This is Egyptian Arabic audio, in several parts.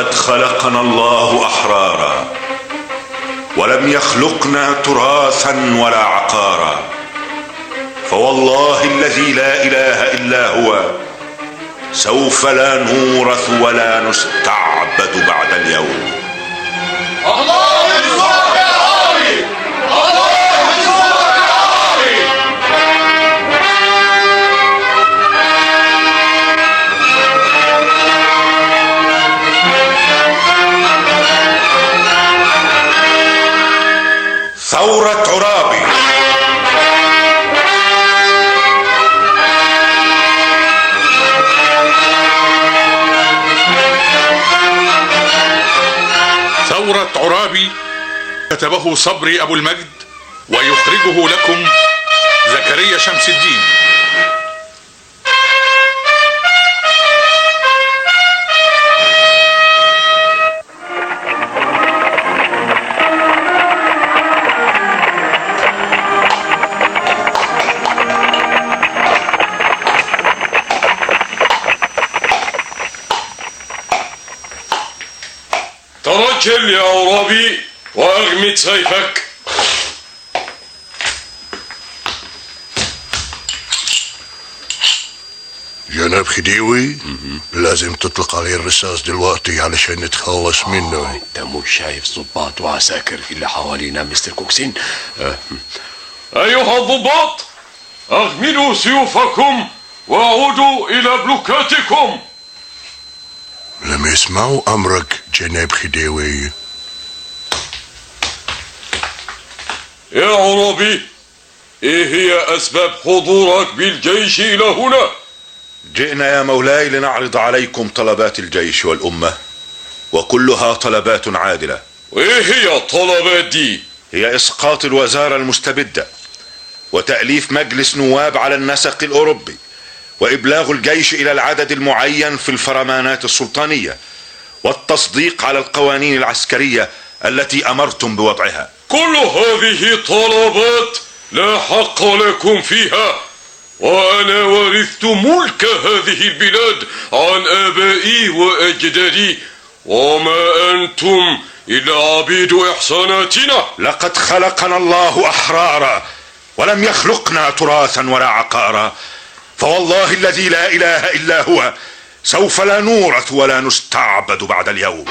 لقد خلقنا الله احرارا ولم يخلقنا تراثا ولا عقارا فوالله الذي لا اله الا هو سوف لا نورث ولا نستعبد بعد اليوم الله يرزقك يا عربي الله يرزقك يا عربي ثورة عرابي ثورة عرابي كتبه صبري أبو المجد ويخرجه لكم زكريا شمس الدين ترجل يا عرابي واغمد سيفك جناب خديوي لازم تطلق عليه الرصاص دلوقتي علشان نتخلص منه انت مش شايف ضباط وعساكر اللي حوالينا مستر كوكسين آه، ايها الضباط اغمدوا سيوفكم وعودوا الى بلوكاتكم لم يسمعوا أمرك جناب خديوي يا عرابي ايه هي اسباب حضورك بالجيش الى هنا جئنا يا مولاي لنعرض عليكم طلبات الجيش والامه وكلها طلبات عادله وايه هي الطلبات دي هي اسقاط الوزاره المستبده وتاليف مجلس نواب على النسق الاوروبي وابلاغ الجيش الى العدد المعين في الفرمانات السلطانيه والتصديق على القوانين العسكريه التي امرتم بوضعها كل هذه طلبات لا حق لكم فيها وانا ورثت ملك هذه البلاد عن ابائي واجدادي وما انتم الا عبيد احساناتنا لقد خلقنا الله احرارا ولم يخلقنا تراثا ولا عقارا فوالله الذي لا اله الا هو سوف لا نورث ولا نستعبد بعد اليوم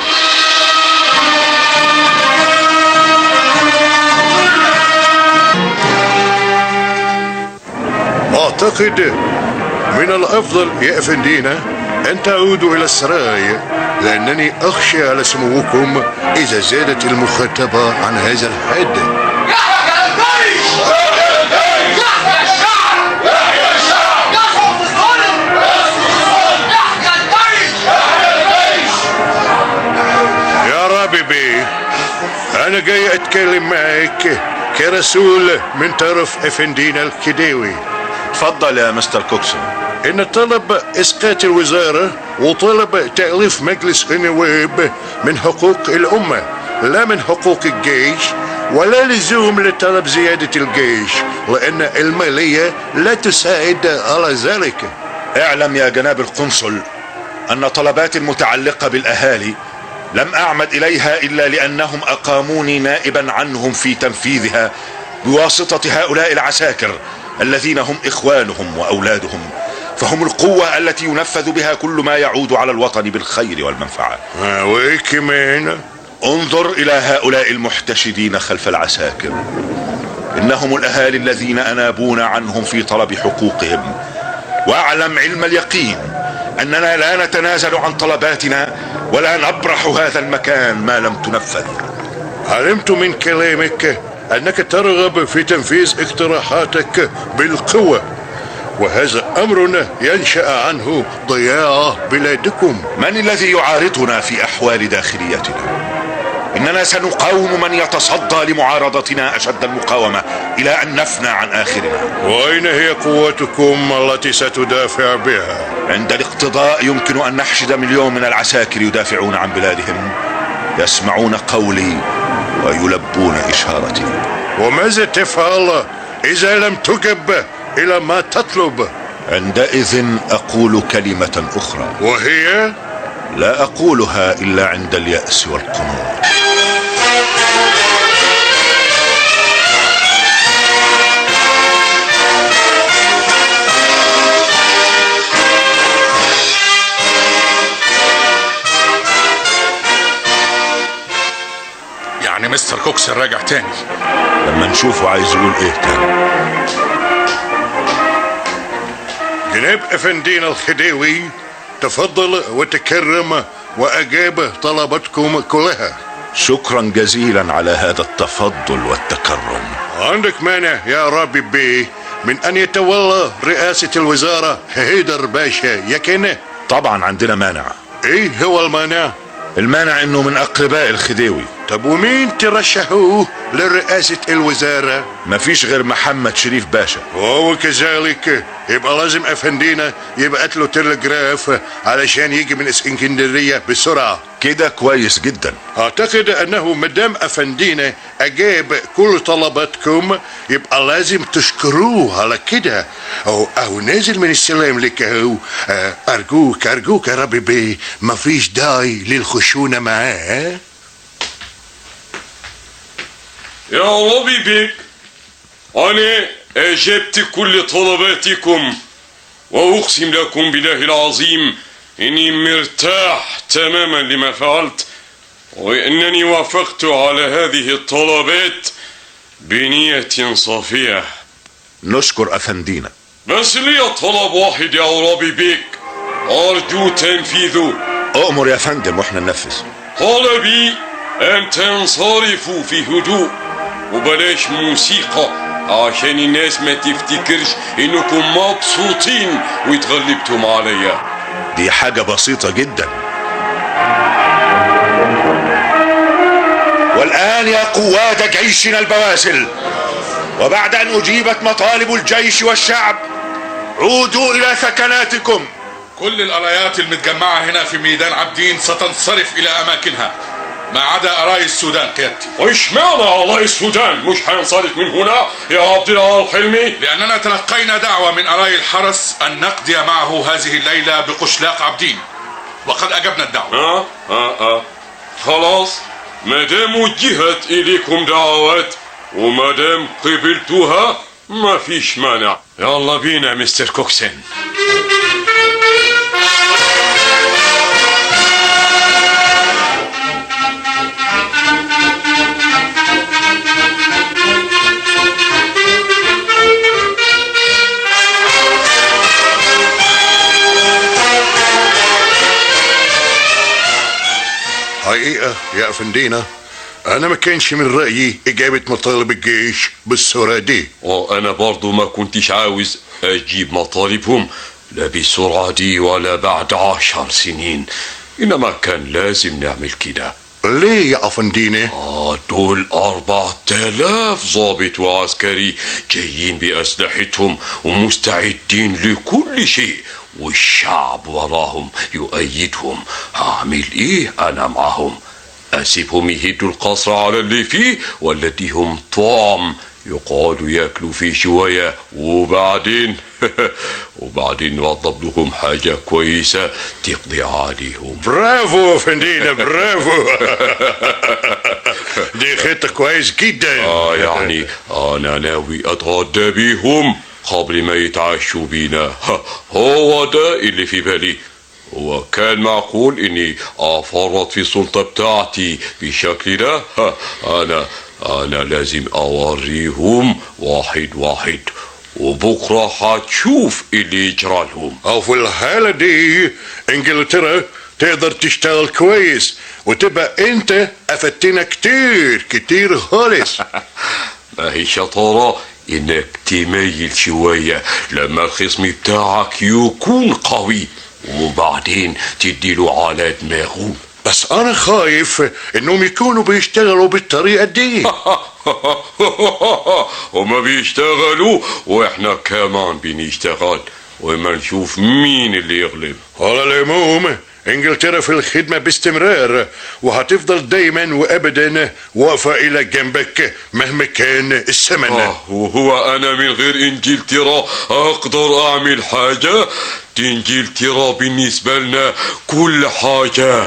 أعتقد من الأفضل يا أفندينا أن تعودوا إلى السراي لأنني أخشى على سموكم إذا زادت المخاطبة عن هذا الحد يحيى الجيش يحيى الشعب يحيى الشعب يسقط الظلم يحيى الجيش يا رابي بيه أنا جاي أتكلم معك كرسول من طرف أفندينا الكديوي تفضل يا مستر كوكسون إن طلب إسقاط الوزارة وطلب تأليف مجلس النواب من حقوق الأمة لا من حقوق الجيش ولا لزوم لطلب زيادة الجيش لأن المالية لا تساعد على ذلك اعلم يا جناب القنصل ان طلبات المتعلقه بالاهالي لم اعمد اليها الا لانهم اقاموني نائبا عنهم في تنفيذها بواسطه هؤلاء العساكر الذين هم اخوانهم واولادهم فهم القوه التي ينفذ بها كل ما يعود على الوطن بالخير والمنفعه آه، وكمان انظر الى هؤلاء المحتشدين خلف العساكر انهم الاهالي الذين انابونا عنهم في طلب حقوقهم واعلم علم اليقين اننا لا نتنازل عن طلباتنا ولا نبرح هذا المكان ما لم تنفذ علمت من كلامك أنك ترغب في تنفيذ اقتراحاتك بالقوة وهذا أمرنا ينشأ عنه ضياع بلادكم من الذي يعارضنا في احوال داخليتنا اننا سنقاوم من يتصدى لمعارضتنا اشد المقاومه الى ان نفنى عن اخرنا وأين هي قوتكم التي ستدافع بها عند الاقتضاء يمكن ان نحشد مليون من العساكر يدافعون عن بلادهم يسمعون قولي ويلبون اشارتي وماذا تفعل إذا لم تجب إلى ما تطلب عندئذ اقول كلمه اخرى وهي لا اقولها الا عند الياس والقنوط يعني مستر كوكسن راجع تاني لما نشوفه عايز يقول ايه تاني جناب افندينا الخديوي تفضل وتكرم واجاب طلباتكم كلها شكرا جزيلا على هذا التفضل والتكرم عندك مانع يا ربي بيه من ان يتولى رئاسة الوزارة هيدر باشا يكن طبعا عندنا مانع ايه هو المانع المانع انه من اقرباء الخديوي طب ومين ترشحوه لرئاسة الوزارة مفيش غير محمد شريف باشا وهو كذلك يبقى لازم افندينا يبعت له تلغراف علشان يجي من اسكندرية بسرعة كده كويس جدا اعتقد انه مدام افندينا اجاب كل طلباتكم يبقى لازم تشكروه على كده او او نازل من السلام لك اهو آه، ارجوك ارجوك يا ربي بيه مفيش داعي للخشونة معاه يا ربي بك أنا أجبت كل طلباتكم وأقسم لكم بالله العظيم إني مرتاح تماما لما فعلت وإنني وافقت على هذه الطلبات بنية صافية نشكر افندينا بس لي طلب واحد يا ربي بك أرجو تنفيذه اؤمر يا فندم واحنا ننفذ طلبي أن تنصرفوا في هدوء وبلاش موسيقى عشان الناس ما تفتكرش انكم مبسوطين واتغلبتم عليا دي حاجة بسيطة جدا والآن يا قوات جيشنا البواسل وبعد أن أجيبت مطالب الجيش والشعب عودوا إلى سكناتكم كل القرايات المتجمعة هنا في ميدان عابدين ستنصرف إلى أماكنها ما عدا قراي السودان قيادتي واشمعنى الله السودان مش هينصرف من هنا يا عبد الله الحلمي لأننا تلقينا دعوة من قراي الحرس أن نقضي معه هذه الليلة بقشلاق عابدين وقد أجبنا الدعوة اه اه اه خلاص ما دام وجهت اليكم دعوات وما دام قبلتوها ما فيش مانع يلا بينا مستر كوكسن حقيقة يا افندينا انا ما كانش من رأيي اجابة مطالب الجيش بالصورة دي وانا برضو ما كنتش عاوز اجيب مطالبهم لا بالسرعة دي ولا بعد عشر سنين انما كان لازم نعمل كده ليه يا افندينا آه دول أربعة آلاف ضابط وعسكري جايين بأسلحتهم ومستعدين لكل شيء والشعب وراهم يؤيدهم هعمل إيه أنا معهم أسيبهم يهدوا القصر على اللي فيه ولا اديهم طعم يقعدوا ياكلوا فيه شوية وبعدين وبعدين نوضب لهم حاجة كويسة تقضي عليهم برافو افندينا برافو دي خطة كويس جدا آه يعني أنا ناوي أتغدى بيهم قبل ما يتعشوا بينا ها، هو ده اللي في بالي هو كان معقول اني افرط في السلطة بتاعتي بالشكل ده ها، انا انا لازم اوريهم واحد واحد وبكرة هتشوف اللي يجرى لهم او في الحالة دي انجلترا تقدر تشتغل كويس وتبقى انت افدتنا كتير كتير خالص ما هي شطارة انك تميل شوية لما الخصم بتاعك يكون قوي وبعدين تديله على دماغه بس انا خايف انهم يكونوا بيشتغلوا بالطريقة دي هما بيشتغلوا واحنا كمان بنشتغل وما نشوف مين اللي يغلب على العموم انجلترا في الخدمة باستمرار وهتفضل دايما وابدا واقفة الى جنبك مهما كان الثمن آه وهو أنا من غير إنجلترا أقدر أعمل حاجة دي إنجلترا بالنسبة لنا كل حاجة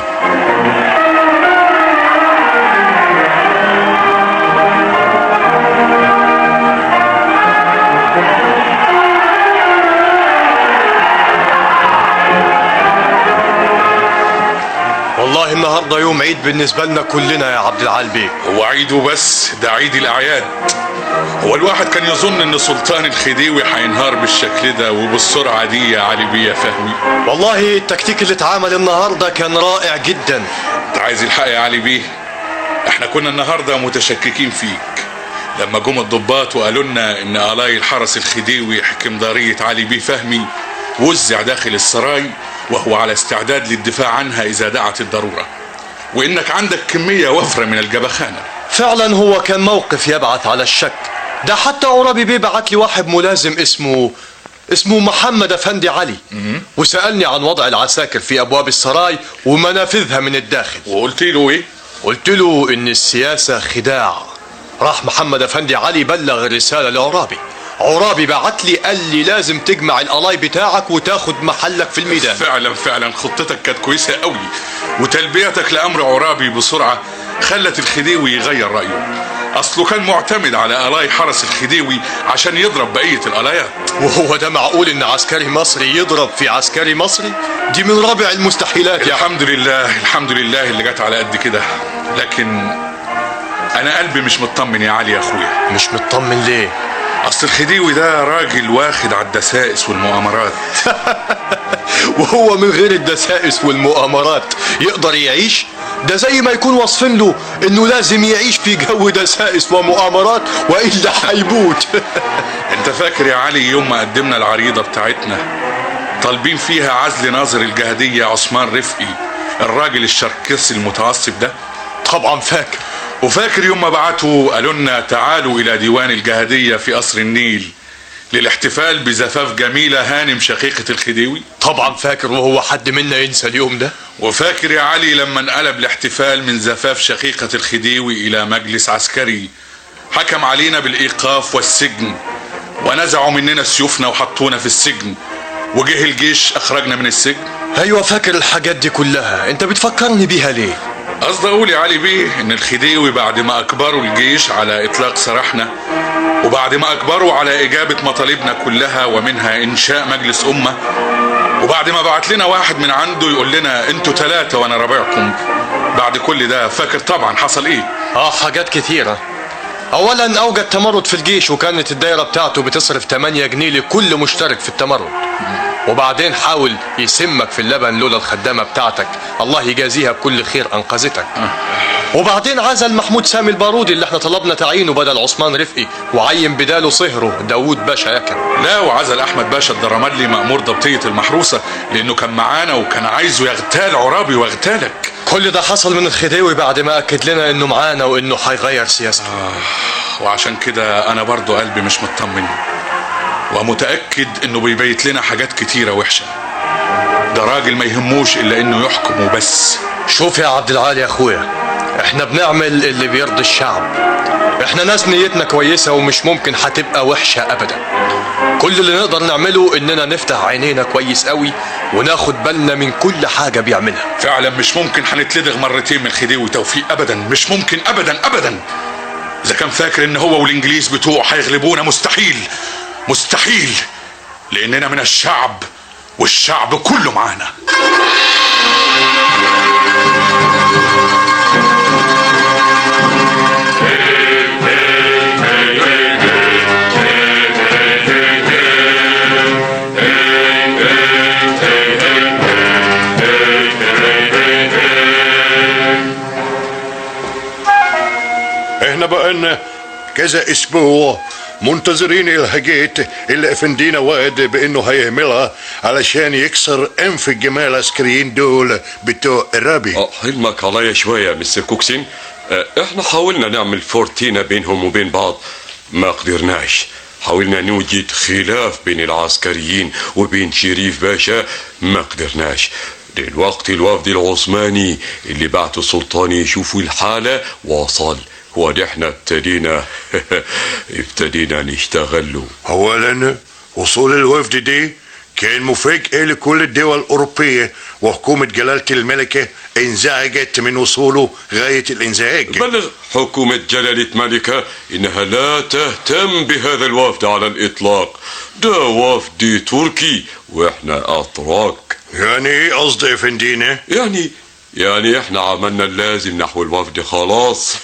والله النهارده يوم عيد بالنسبه لنا كلنا يا عبد العال بيه هو عيده بس ده عيد الأعياد هو الواحد كان يظن ان سلطان الخديوي هينهار بالشكل ده وبالسرعة دي يا علي بيه يا فهمي والله التكتيك اللي اتعمل النهارده كان رائع جدا انت عايز الحق يا علي بيه احنا كنا النهارده متشككين فيك لما جم الضباط وقالوا لنا ان الاي الحرس الخديوي حكمدارية علي بيه فهمي وزع داخل السراي وهو على استعداد للدفاع عنها اذا دعت الضرورة وانك عندك كمية وفرة من الجبخانة فعلا هو كان موقف يبعث على الشك ده حتى عرابي بيه بعت لي واحد ملازم اسمه اسمه محمد افندي علي وسالني عن وضع العساكر في ابواب السراي ومنافذها من الداخل وقلت له ايه قلت له ان السياسه خداع راح محمد افندي علي بلغ الرساله لعرابي عرابي بعت لي قال لي لازم تجمع الالاي بتاعك وتاخد محلك في الميدان فعلا فعلا خطتك كانت كويسة قوي وتلبيتك لأمر عرابي بسرعة خلت الخديوي يغير رأيه أصله كان معتمد على ألاي حرس الخديوي عشان يضرب بقية الألايات وهو ده معقول ان عسكري مصري يضرب في عسكري مصري دي من رابع المستحيلات يا الحمد لله الحمد لله اللي جت على قد كده لكن أنا قلبي مش مطمن يا علي يا أخويا مش مطمن ليه أصل الخديوي ده راجل واخد على الدسائس والمؤامرات وهو من غير الدسائس والمؤامرات يقدر يعيش ده زي ما يكون واصفين له انه لازم يعيش في جو دسائس ومؤامرات والا هيموت انت فاكر يا علي يوم ما قدمنا العريضة بتاعتنا طالبين فيها عزل ناظر الجهدية عثمان رفقي الراجل الشركسي المتعصب ده طبعا فاكر وفاكر يوم ما بعتوا قالوا لنا تعالوا الى ديوان الجهدية في قصر النيل للاحتفال بزفاف جميلة هانم شقيقة الخديوي طبعا فاكر وهو حد منا ينسى اليوم ده وفاكر يا علي لما انقلب الاحتفال من زفاف شقيقة الخديوي إلى مجلس عسكري حكم علينا بالإيقاف والسجن ونزعوا مننا سيوفنا وحطونا في السجن وجه الجيش أخرجنا من السجن ايوه فاكر الحاجات دي كلها انت بتفكرني بيها ليه قصدي أقول يا علي بيه إن الخديوي بعد ما أجبروا الجيش على إطلاق سراحنا وبعد ما أجبروا على إجابة مطالبنا كلها ومنها إنشاء مجلس أمة وبعد ما بعت لنا واحد من عنده يقول لنا انتوا ثلاثة وانا رابعكم بعد كل ده فاكر طبعا حصل ايه اه حاجات كتيرة اولا اوجد تمرد في الجيش وكانت الدايرة بتاعته بتصرف 8 جنيه لكل مشترك في التمرد وبعدين حاول يسمك في اللبن لولا الخدامة بتاعتك الله يجازيها بكل خير انقذتك وبعدين عزل محمود سامي البارودي اللي احنا طلبنا تعيينه بدل عثمان رفقي وعين بداله صهره داوود باشا يكن لا وعزل احمد باشا الدرملي مأمور ضبطية المحروسة لانه كان معانا وكان عايزه يغتال عرابي واغتالك كل ده حصل من الخديوي بعد ما اكد لنا انه معانا وانه هيغير سياسته وعشان كده انا برضو قلبي مش مطمن ومتأكد انه بيبيت لنا حاجات كتيرة وحشة ده راجل ما يهموش الا انه يحكم وبس شوف يا عبد العال يا اخويا احنا بنعمل اللي بيرضي الشعب احنا ناس نيتنا كويسة ومش ممكن هتبقى وحشة ابدا كل اللي نقدر نعمله اننا نفتح عينينا كويس قوي وناخد بالنا من كل حاجة بيعملها فعلا مش ممكن هنتلدغ مرتين من خديوي توفيق ابدا مش ممكن ابدا ابدا اذا كان فاكر ان هو والانجليز بتوعه هيغلبونا مستحيل مستحيل لاننا من الشعب والشعب كله معانا احنا بقالنا كذا اسبوع منتظرين الحاجات اللي افندينا وعد بانه هيعملها علشان يكسر انف الجماعه العسكريين دول بتوع الرابي اه حلمك عليا شوية يا مستر كوكسين آه، احنا حاولنا نعمل فورتينا بينهم وبين بعض ما قدرناش حاولنا نوجد خلاف بين العسكريين وبين شريف باشا ما قدرناش دلوقتي الوفد العثماني اللي بعته السلطان يشوفوا الحالة وصل ونحن ابتدينا ابتدينا نشتغل له اولا وصول الوفد دي كان مفاجأة لكل الدول الأوروبية وحكومة جلالة الملكة انزعجت من وصوله غاية الانزعاج بلغ حكومة جلالة ملكة إنها لا تهتم بهذا الوفد على الإطلاق ده وفد تركي وإحنا أتراك يعني ايه قصد يا فندينا؟ يعني يعني احنا عملنا اللازم نحو الوفد خلاص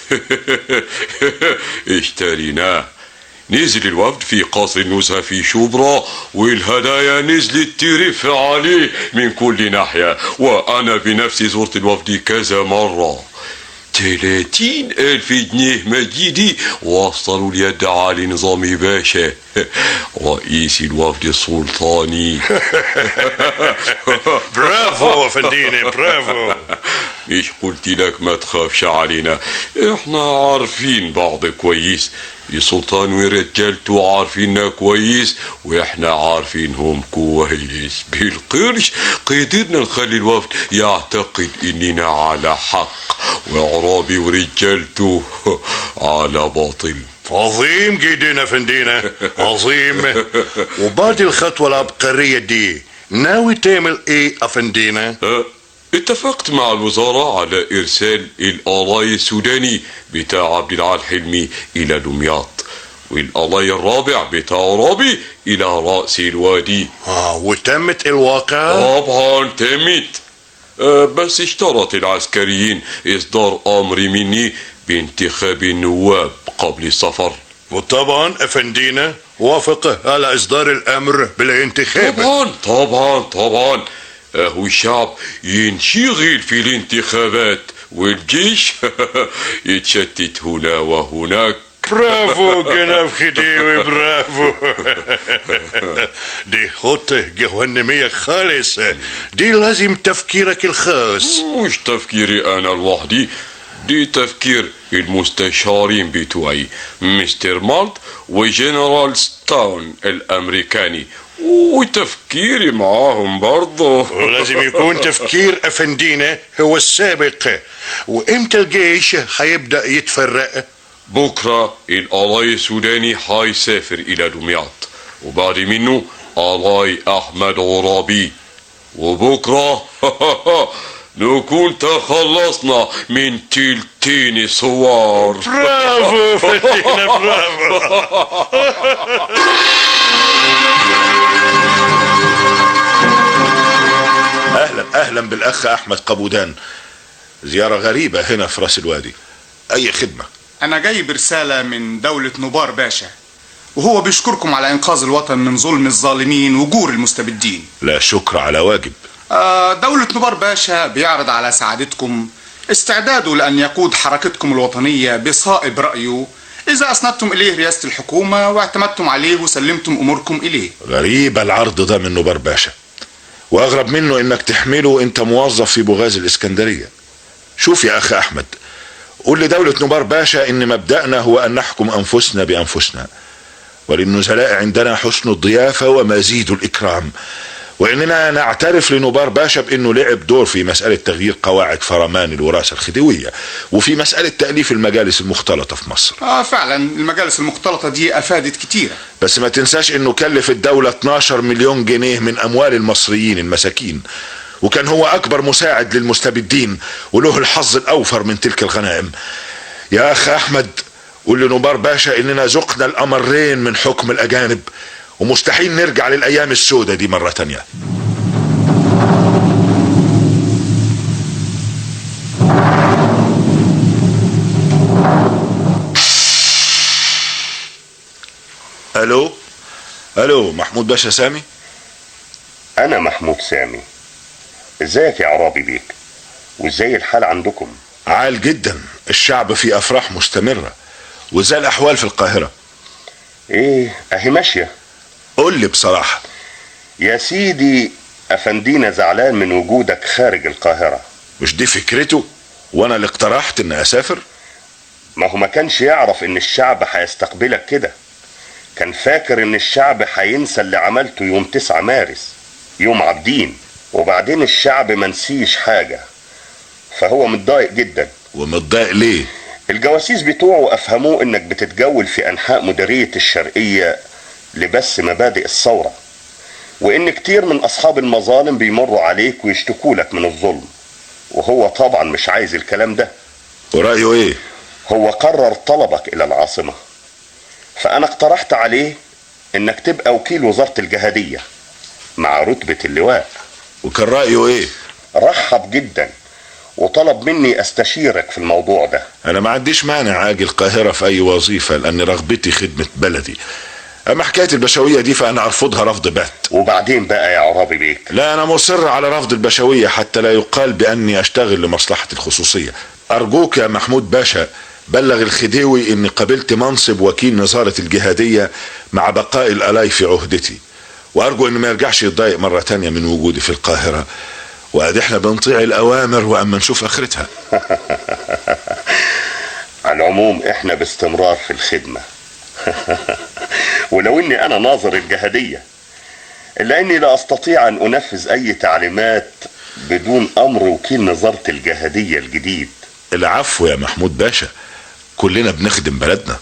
اشتريناه نزل الوفد في قصر النزهة في شبرا والهدايا نزلت ترف عليه من كل ناحية وأنا بنفسي زرت الوفد كذا مرة تلاتين ألف جنيه مجيدي وصلوا اليد على نظامي باشا رئيس الوفد السلطاني برافو يا فندينا برافو مش قلت لك ما تخافش علينا احنا عارفين بعض كويس السلطان ورجالته عارفيننا كويس واحنا عارفينهم كويس بالقرش قدرنا نخلي الوفد يعتقد اننا على حق وعرابي ورجالته على باطل عظيم جدا يا فندينا عظيم وبعد الخطوة العبقرية دي ناوي تعمل ايه يا فندينا؟ أه، اتفقت مع الوزارة على إرسال الآلاي السوداني بتاع عبد العال حلمي إلى دمياط والآلاي الرابع بتاع رابي إلى رأس الوادي اه وتمت الواقع طبعا تمت أه، بس اشترط العسكريين إصدار أمر مني بانتخاب النواب قبل السفر وطبعا افندينا وافق على اصدار الامر بالانتخاب طبعا طبعا طبعا اهو الشعب ينشغل في الانتخابات والجيش يتشتت هنا وهناك برافو جناب خديوي برافو دي خطة جهنمية خالص دي لازم تفكيرك الخاص مش تفكيري انا لوحدي دي تفكير المستشارين بتوعي مستر مالت وجنرال ستاون الامريكاني وتفكيري معاهم برضه ولازم يكون تفكير افندينا هو السابق وامتى الجيش هيبدأ يتفرق بكرة الآلاي السوداني حيسافر إلى دمياط وبعد منه آلاي أحمد عرابي وبكرة نكون تخلصنا من تلتين صور برافو فندينا برافو اهلا اهلا بالاخ احمد قبودان زيارة غريبة هنا في راس الوادي اي خدمة أنا جاي برسالة من دولة نبار باشا وهو بيشكركم على إنقاذ الوطن من ظلم الظالمين وجور المستبدين لا شكر على واجب آه، دولة نبار باشا بيعرض على سعادتكم استعداده لأن يقود حركتكم الوطنية بصائب رأيه إذا أسندتم إليه رئاسة الحكومة واعتمدتم عليه وسلمتم أموركم إليه غريب العرض ده من نبار باشا واغرب منه انك تحمله انت موظف في بوغاز الاسكندرية شوف يا اخ احمد قول لدولة نبار باشا ان مبدأنا هو ان نحكم انفسنا بانفسنا وللنزلاء عندنا حسن الضيافة ومزيد الاكرام واننا نعترف لنبار باشا بانه لعب دور في مسألة تغيير قواعد فرمان الوراثة الخديوية وفي مسألة تأليف المجالس المختلطة في مصر آه فعلا المجالس المختلطة دي أفادت كتيرة بس ما تنساش انه كلف الدولة 12 مليون جنيه من اموال المصريين المساكين وكان هو اكبر مساعد للمستبدين وله الحظ الاوفر من تلك الغنائم يا اخ احمد قول لنبار باشا اننا ذقنا الامرين من حكم الاجانب ومستحيل نرجع للايام السوداء دي مرة تانية الو الو محمود باشا سامي أنا محمود سامي ازيك يا عرابي بيك وازاي الحال عندكم عال جدا الشعب في افراح مستمرة وزي الاحوال في القاهرة ايه اهي ماشية قول لي بصراحة يا سيدي افندينا زعلان من وجودك خارج القاهرة مش دي فكرته وانا اللي اقترحت اني اسافر ما هو ما كانش يعرف ان الشعب هيستقبلك كده كان فاكر ان الشعب هينسى اللي عملته يوم 9 مارس يوم عابدين وبعدين الشعب منسيش حاجة فهو متضايق جدا ومتضايق ليه الجواسيس بتوعه أفهموه إنك بتتجول في أنحاء مديرية الشرقية لبث مبادئ الثورة وإن كتير من أصحاب المظالم بيمروا عليك ويشتكوا لك من الظلم وهو طبعا مش عايز الكلام ده ورأيه ايه هو قرر طلبك إلى العاصمة فأنا اقترحت عليه إنك تبقى وكيل وزارة الجهادية مع رتبة اللواء وكان رأيه ايه رحب جدا وطلب مني استشيرك في الموضوع ده انا ما عنديش مانع اجي القاهرة في اي وظيفة لان رغبتي خدمة بلدي اما حكاية البشوية دي فانا ارفضها رفض بات وبعدين بقى يا عرابي بيك لا انا مصر على رفض البشوية حتى لا يقال باني اشتغل لمصلحة الخصوصية ارجوك يا محمود باشا بلغ الخديوي اني قبلت منصب وكيل نظارة الجهادية مع بقاء الالاي في عهدتي وارجو ان ما يرجعش يتضايق مرة تانية من وجودي في القاهرة وادي احنا بنطيع الاوامر واما نشوف اخرتها على العموم احنا باستمرار في الخدمة ولو اني انا ناظر الجهادية الا اني لا استطيع ان انفذ اي تعليمات بدون امر وكيل نظارة الجهادية الجديد العفو يا محمود باشا كلنا بنخدم بلدنا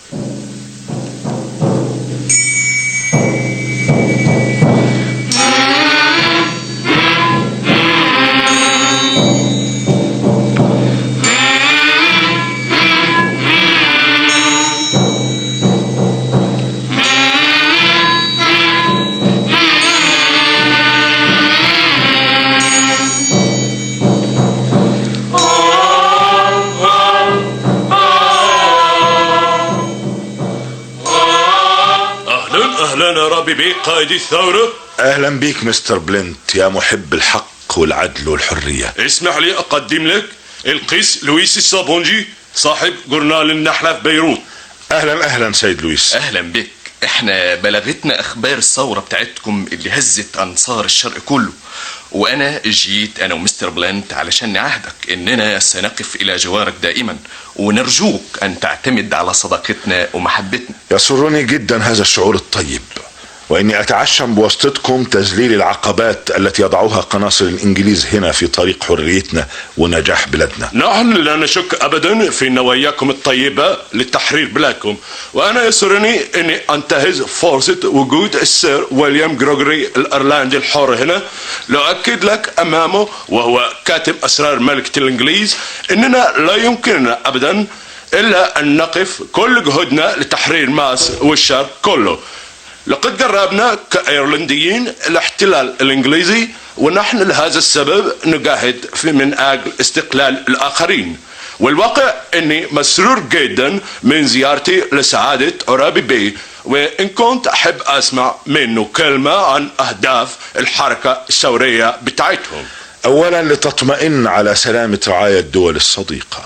أهلا أهلا يا ربي بيك قائد الثورة اهلا بيك مستر بلنت يا محب الحق والعدل والحرية اسمح لي أقدم لك القيس لويس الصابونجي صاحب جورنال النحلة في بيروت اهلا اهلا سيد لويس اهلا بك احنا بلغتنا اخبار الثوره بتاعتكم اللي هزت انصار الشرق كله وانا جيت انا ومستر بلانت علشان نعهدك اننا سنقف الى جوارك دائما ونرجوك ان تعتمد على صداقتنا ومحبتنا يسرني جدا هذا الشعور الطيب واني اتعشم بواسطتكم تذليل العقبات التي يضعها قناصل الانجليز هنا في طريق حريتنا ونجاح بلادنا نحن لا نشك أبدا في نواياكم الطيبة لتحرير بلادكم وأنا يسرني أني أنتهز فرصة وجود السير ويليام جروجري الأيرلندي الحر هنا لأؤكد لك أمامه وهو كاتب أسرار ملكة الإنجليز أننا لا يمكننا أبدا إلا أن نقف كل جهودنا لتحرير مصر والشرق كله لقد جربنا كايرلنديين الاحتلال الانجليزي ونحن لهذا السبب نجاهد في من اجل استقلال الاخرين والواقع اني مسرور جدا من زيارتي لسعادة عرابي بي وان كنت احب اسمع منه كلمة عن اهداف الحركة الثورية بتاعتهم اولا لتطمئن على سلامة رعايا الدول الصديقة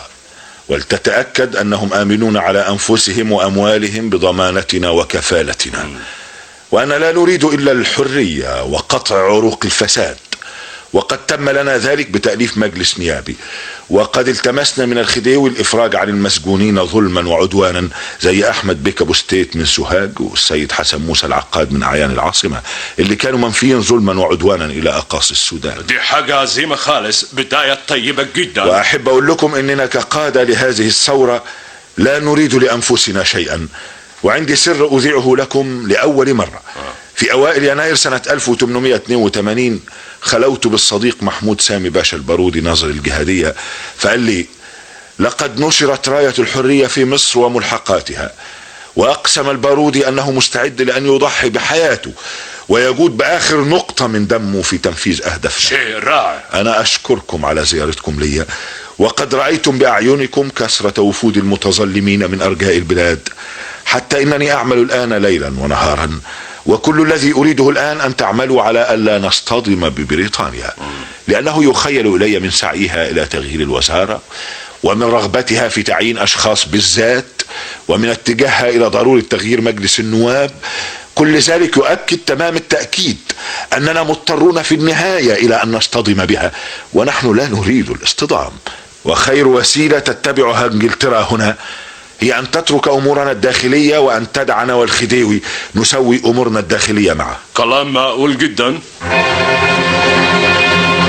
ولتتأكد انهم امنون على انفسهم واموالهم بضمانتنا وكفالتنا وأنا لا نريد إلا الحرية وقطع عروق الفساد وقد تم لنا ذلك بتأليف مجلس نيابي وقد التمسنا من الخديوي الإفراج عن المسجونين ظلما وعدوانا زي أحمد بيك أبو ستيت من سوهاج والسيد حسن موسى العقاد من أعيان العاصمة اللي كانوا منفيين ظلما وعدوانا إلى أقاصي السودان دي حاجة عظيمة خالص بداية طيبة جدا وأحب أقول لكم إننا كقادة لهذه الثورة لا نريد لأنفسنا شيئا وعندي سر أذيعه لكم لأول مرة في أوائل يناير سنة 1882 خلوت بالصديق محمود سامي باشا البارودي ناظر الجهادية فقال لي لقد نشرت راية الحرية في مصر وملحقاتها وأقسم البارودي أنه مستعد لأن يضحي بحياته ويجود بآخر نقطة من دمه في تنفيذ أهدافنا شيء رائع أنا أشكركم على زيارتكم لي وقد رأيتم بأعينكم كثرة وفود المتظلمين من أرجاء البلاد حتى إنني أعمل الآن ليلا ونهارا وكل الذي أريده الآن أن تعملوا على ألا نصطدم ببريطانيا لأنه يخيل إلي من سعيها إلى تغيير الوزارة ومن رغبتها في تعيين أشخاص بالذات ومن اتجاهها إلى ضرورة تغيير مجلس النواب كل ذلك يؤكد تمام التأكيد أننا مضطرون في النهاية إلى أن نصطدم بها ونحن لا نريد الاصطدام وخير وسيلة تتبعها انجلترا هنا هي أن تترك أمورنا الداخلية وأن تدعنا والخديوي نسوي أمورنا الداخلية معه كلام معقول جدا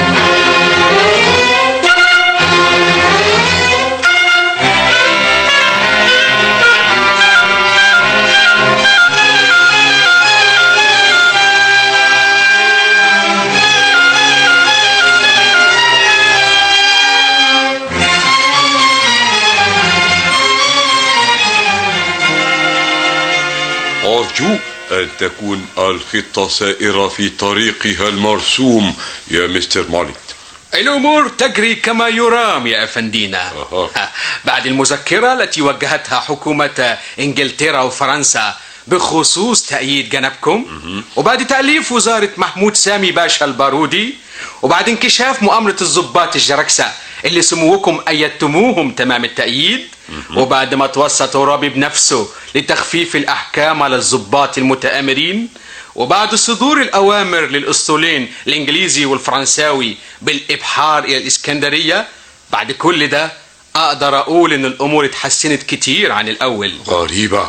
أرجو أن تكون الخطة سائرة في طريقها المرسوم يا مستر مالك الأمور تجري كما يرام يا أفندينا أها. بعد المذكرة التي وجهتها حكومة إنجلترا وفرنسا بخصوص تأييد جنبكم وبعد تأليف وزارة محمود سامي باشا البارودي وبعد انكشاف مؤامرة الضباط الجركسة اللي سموكم أيدتموهم تمام التأييد وبعد ما توسط ترابي بنفسه لتخفيف الأحكام على الضباط المتآمرين وبعد صدور الأوامر للأسطولين الإنجليزي والفرنساوي بالإبحار إلى الإسكندرية بعد كل ده أقدر أقول إن الأمور اتحسنت كتير عن الأول غريبة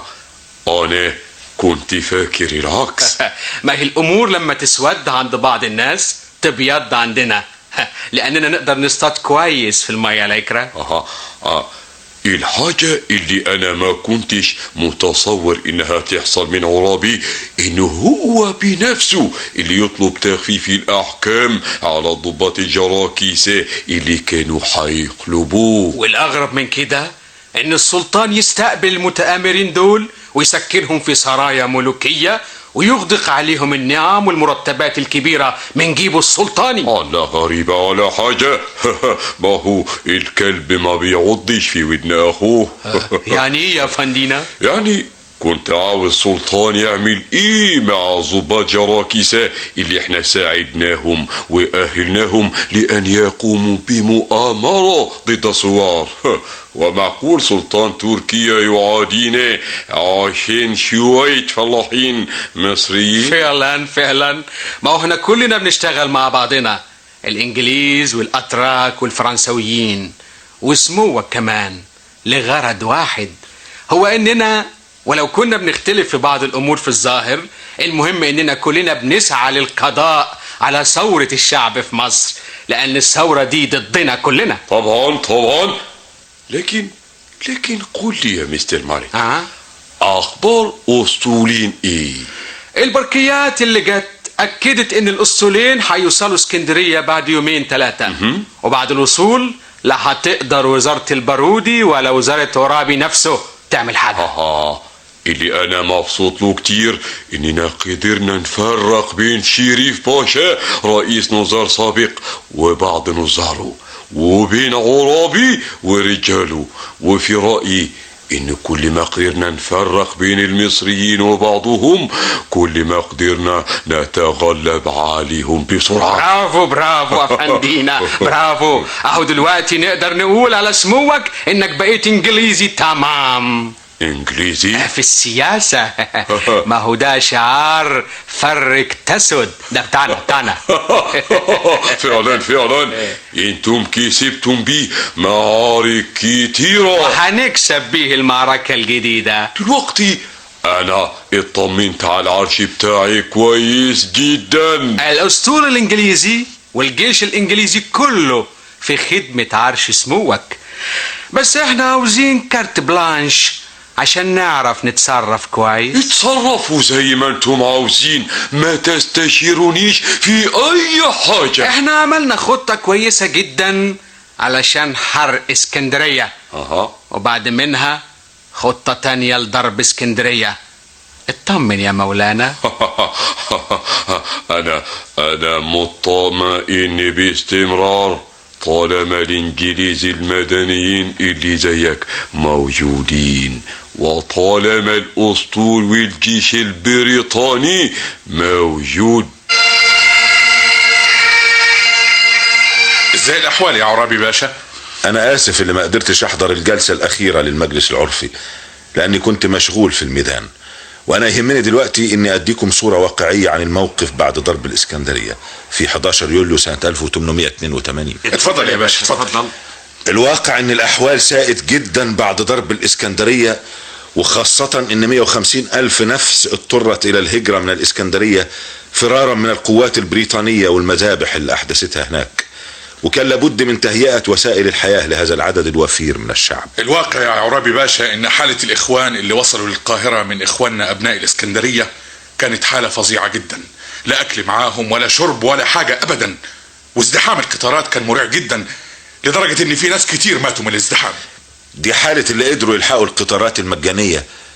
أنا كنت فاكر العكس ما هي الأمور لما تسود عند بعض الناس تبيض عندنا لأننا نقدر نصطاد كويس في المية العكرة أها آه. الحاجة اللي أنا ما كنتش متصور إنها تحصل من عرابي إنه هو بنفسه اللي يطلب تخفيف الأحكام على الضباط الجراكيسة اللي كانوا حيقلبوه والأغرب من كده إن السلطان يستقبل المتآمرين دول ويسكنهم في سرايا ملوكية ويغدق عليهم النعم والمرتبات الكبيرة من جيبه السلطاني الله غريبة ولا حاجة ما هو الكلب ما بيعضش في ودن أخوه يعني إيه يا فندينا؟ يعني كنت عاوز سلطان يعمل ايه مع ضباط جراكيسة اللي احنا ساعدناهم واهلناهم لان يقوموا بمؤامرة ضد الثوار ومعقول سلطان تركيا يعادينا عشان شوية فلاحين مصريين فعلا فعلا ما هو احنا كلنا بنشتغل مع بعضنا الانجليز والاتراك والفرنسويين وسموك كمان لغرض واحد هو اننا ولو كنا بنختلف في بعض الامور في الظاهر المهم اننا كلنا بنسعى للقضاء على ثورة الشعب في مصر لان الثورة دي ضدنا كلنا طبعا طبعا لكن لكن قل لي يا مستر مالك اه اخبار اسطولين ايه البركيات اللي جت اكدت ان الاسطولين هيوصلوا اسكندريه بعد يومين ثلاثه وبعد الوصول لا هتقدر وزاره البارودي ولا وزاره ترابي نفسه تعمل حاجه آه اللي أنا مبسوط له كتير إننا قدرنا نفرق بين شريف باشا رئيس نظار سابق وبعض نظاره وبين عرابي ورجاله وفي رأيي إن كل ما قدرنا نفرق بين المصريين وبعضهم كل ما قدرنا نتغلب عليهم بسرعة برافو برافو افندينا برافو اهو دلوقتي نقدر نقول على سموك انك بقيت انجليزي تمام إنجليزي في السياسة ما هو ده شعار فرق تسد ده بتاعنا بتاعنا فعلا فعلا انتم كسبتم بيه معارك كتيرة وهنكسب بيه المعركة الجديدة دلوقتي انا اطمنت على العرش بتاعي كويس جدا الاسطول الانجليزي والجيش الانجليزي كله في خدمة عرش سموك بس احنا عاوزين كارت بلانش عشان نعرف نتصرف كويس اتصرفوا زي ما انتم عاوزين ما تستشيرونيش في اي حاجة احنا عملنا خطة كويسة جدا علشان حرق اسكندرية اها وبعد منها خطة تانية لضرب اسكندرية اطمن يا مولانا انا انا مطمئن باستمرار طالما الانجليز المدنيين اللي زيك موجودين وطالما الاسطول والجيش البريطاني موجود ازاي الاحوال يا عرابي باشا أنا آسف اللي ما قدرتش أحضر الجلسة الأخيرة للمجلس العرفي لأني كنت مشغول في الميدان وأنا يهمني دلوقتي إني أديكم صورة واقعية عن الموقف بعد ضرب الإسكندرية في 11 يوليو سنة 1882 اتفضل يا باشا اتفضل الواقع ان الاحوال ساءت جدا بعد ضرب الاسكندرية وخاصة ان 150 الف نفس اضطرت الى الهجرة من الاسكندرية فرارا من القوات البريطانية والمذابح اللي احدثتها هناك وكان لابد من تهيئة وسائل الحياة لهذا العدد الوفير من الشعب الواقع يا عرابي باشا ان حالة الاخوان اللي وصلوا للقاهرة من اخواننا ابناء الاسكندرية كانت حالة فظيعة جدا لا اكل معاهم ولا شرب ولا حاجة ابدا وازدحام القطارات كان مريع جدا لدرجة ان في ناس كتير ماتوا من الازدحام دي حالة اللي قدروا يلحقوا القطارات المجانية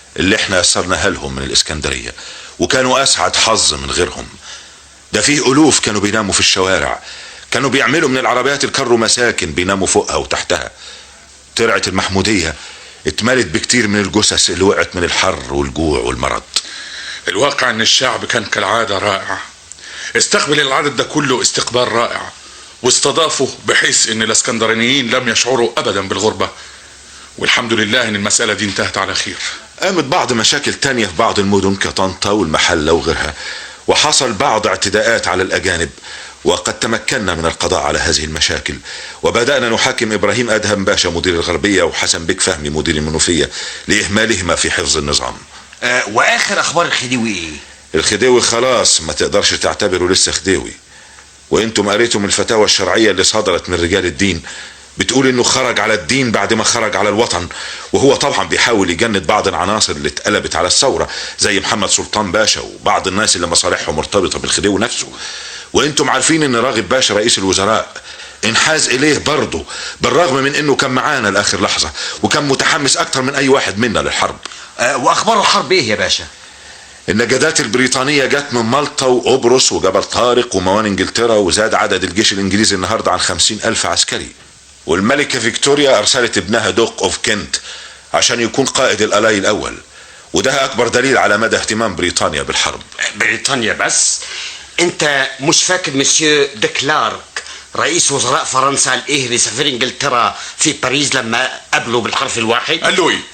اللي احنا يسرناها لهم من الاسكندرية وكانوا اسعد حظ من غيرهم ده فيه الوف كانوا بيناموا في الشوارع كانوا بيعملوا من العربيات الكرو مساكن بيناموا فوقها وتحتها ترعة المحمودية اتملت بكتير من الجثث اللي وقعت من الحر والجوع والمرض الواقع ان الشعب كان كالعادة رائع استقبل العدد ده كله استقبال رائع واستضافوا بحيث ان الاسكندرانيين لم يشعروا ابدا بالغربة والحمد لله ان المسألة دي انتهت على خير قامت بعض مشاكل تانية في بعض المدن كطنطا والمحلة وغيرها وحصل بعض اعتداءات على الأجانب وقد تمكنا من القضاء على هذه المشاكل وبدأنا نحاكم إبراهيم أدهم باشا مدير الغربية وحسن بك فهمي مدير المنوفية لإهمالهما في حفظ النظام آه واخر اخبار الخديوي ايه الخديوي خلاص ما تقدرش تعتبره لسه خديوي وانتم قريتم الفتاوى الشرعية اللي صدرت من رجال الدين بتقول انه خرج على الدين بعد ما خرج على الوطن وهو طبعا بيحاول يجند بعض العناصر اللي اتقلبت على الثورة زي محمد سلطان باشا وبعض الناس اللي مصالحهم مرتبطة بالخديوي نفسه وانتم عارفين ان راغب باشا رئيس الوزراء انحاز اليه برضه بالرغم من انه كان معانا لاخر لحظة وكان متحمس اكتر من اي واحد منا للحرب آه واخبار الحرب ايه يا باشا النجدات البريطانية جت من مالطا وقبرص وجبل طارق وموانئ انجلترا وزاد عدد الجيش الانجليزي النهاردة عن خمسين الف عسكري والملكة فيكتوريا ارسلت ابنها دوق اوف كنت عشان يكون قائد الالاي الاول وده اكبر دليل على مدى اهتمام بريطانيا بالحرب بريطانيا بس انت مش فاكر مسيو دكلارك رئيس وزراء فرنسا الايه لسفير انجلترا في باريس لما قابله بالحرف الواحد قال له ايه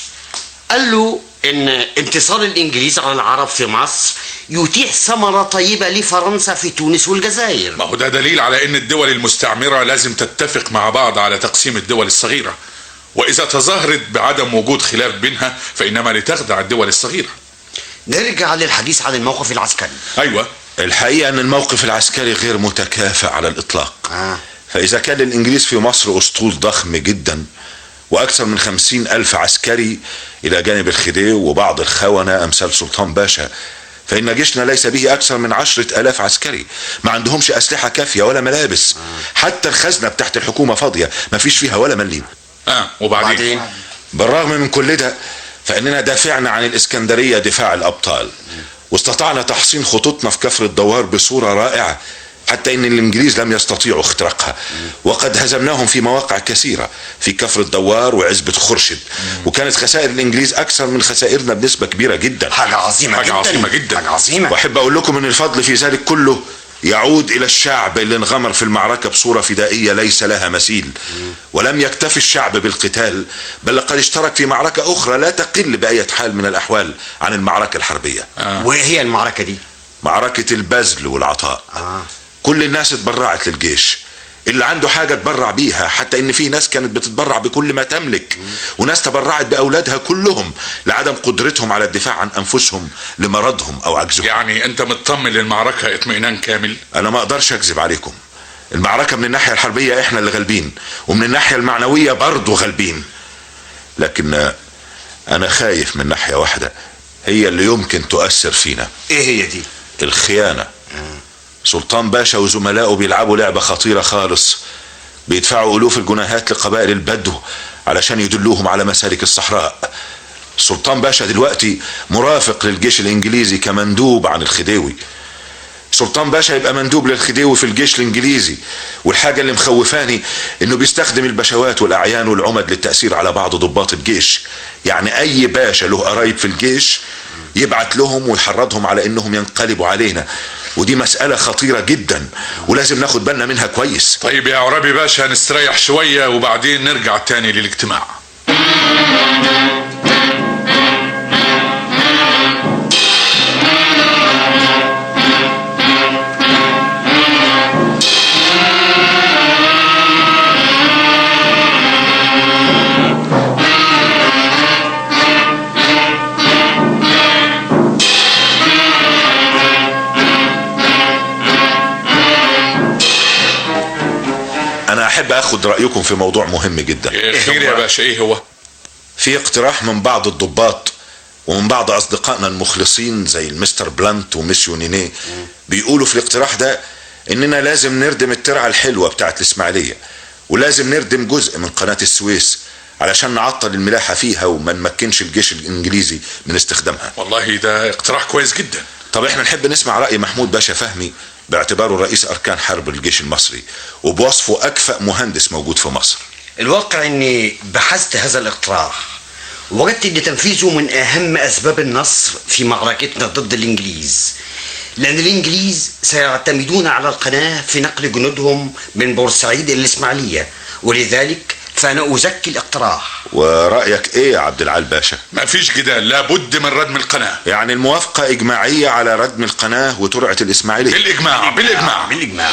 قال له ان انتصار الانجليز على العرب في مصر يتيح ثمرة طيبة لفرنسا في تونس والجزائر ما هو ده دليل على ان الدول المستعمرة لازم تتفق مع بعض على تقسيم الدول الصغيرة واذا تظاهرت بعدم وجود خلاف بينها فانما لتخدع الدول الصغيرة نرجع للحديث عن الموقف العسكري ايوه الحقيقة ان الموقف العسكري غير متكافئ على الاطلاق آه. فاذا كان الانجليز في مصر اسطول ضخم جدا واكثر من خمسين الف عسكري الى جانب الخديوي وبعض الخونة امثال سلطان باشا فإن جيشنا ليس به أكثر من عشرة ألاف عسكري ما عندهمش أسلحة كافية ولا ملابس حتى الخزنة بتاعت الحكومة فاضية ما فيش فيها ولا مليم اه وبعدين بعدين بالرغم من كل ده فإننا دافعنا عن الإسكندرية دفاع الأبطال واستطعنا تحصين خطوطنا في كفر الدوار بصورة رائعة حتى ان الانجليز لم يستطيعوا اختراقها وقد هزمناهم في مواقع كثيره في كفر الدوار وعزبه خرشد وكانت خسائر الانجليز اكثر من خسائرنا بنسبه كبيره جدا حاجة عظيمة حاجة جدا عظيمة جدا. حاجة عظيمة واحب اقول لكم ان الفضل في ذلك كله يعود الى الشعب اللي انغمر في المعركه بصوره فدائيه ليس لها مثيل ولم يكتفي الشعب بالقتال بل لقد اشترك في معركه اخرى لا تقل باية حال من الاحوال عن المعركه الحربيه وايه هي المعركة دي معركه البذل والعطاء آه. كل الناس اتبرعت للجيش اللي عنده حاجة تبرع بيها حتى ان في ناس كانت بتتبرع بكل ما تملك وناس تبرعت باولادها كلهم لعدم قدرتهم على الدفاع عن انفسهم لمرضهم او عجزهم يعني انت مطمن للمعركة اطمئنان كامل انا ما اقدرش اكذب عليكم المعركة من الناحية الحربية احنا اللي غالبين ومن الناحية المعنوية برضه غالبين لكن آه، انا خايف من ناحية واحدة هي اللي يمكن تؤثر فينا ايه هي دي الخيانة سلطان باشا وزملائه بيلعبوا لعبة خطيرة خالص بيدفعوا ألوف الجنيهات لقبائل البدو علشان يدلوهم على مسالك الصحراء سلطان باشا دلوقتي مرافق للجيش الإنجليزي كمندوب عن الخديوي سلطان باشا يبقى مندوب للخديوي في الجيش الإنجليزي والحاجة اللي مخوفاني إنه بيستخدم البشوات والأعيان والعمد للتأثير على بعض ضباط الجيش يعني أي باشا له قرايب في الجيش يبعت لهم ويحرضهم على انهم ينقلبوا علينا ودي مسألة خطيرة جدا ولازم ناخد بالنا منها كويس طيب يا عرابي باشا نستريح شوية وبعدين نرجع تاني للاجتماع انا احب اخد رأيكم في موضوع مهم جدا إيه خير يا باشا ايه هو في اقتراح من بعض الضباط ومن بعض اصدقائنا المخلصين زي المستر بلانت وميسيو نينيه بيقولوا في الاقتراح ده اننا لازم نردم الترعه الحلوه بتاعت الاسماعيليه ولازم نردم جزء من قناه السويس علشان نعطل الملاحة فيها وما نمكنش الجيش الإنجليزي من استخدامها والله ده اقتراح كويس جدا طب احنا نحب نسمع رأي محمود باشا فهمي باعتباره رئيس أركان حرب الجيش المصري وبوصفه أكفأ مهندس موجود في مصر الواقع اني بحثت هذا الاقتراح وجدت ان تنفيذه من اهم اسباب النصر في معركتنا ضد الانجليز لان الانجليز سيعتمدون على القناه في نقل جنودهم من بورسعيد الى الاسماعيليه ولذلك فانا ازكي الاقتراح ورأيك ايه يا عبد العال باشا ما فيش جدال لابد من ردم القناة يعني الموافقة إجماعية على ردم القناة وترعة الإسماعيلية بالإجماع بالإجماع بالاجماع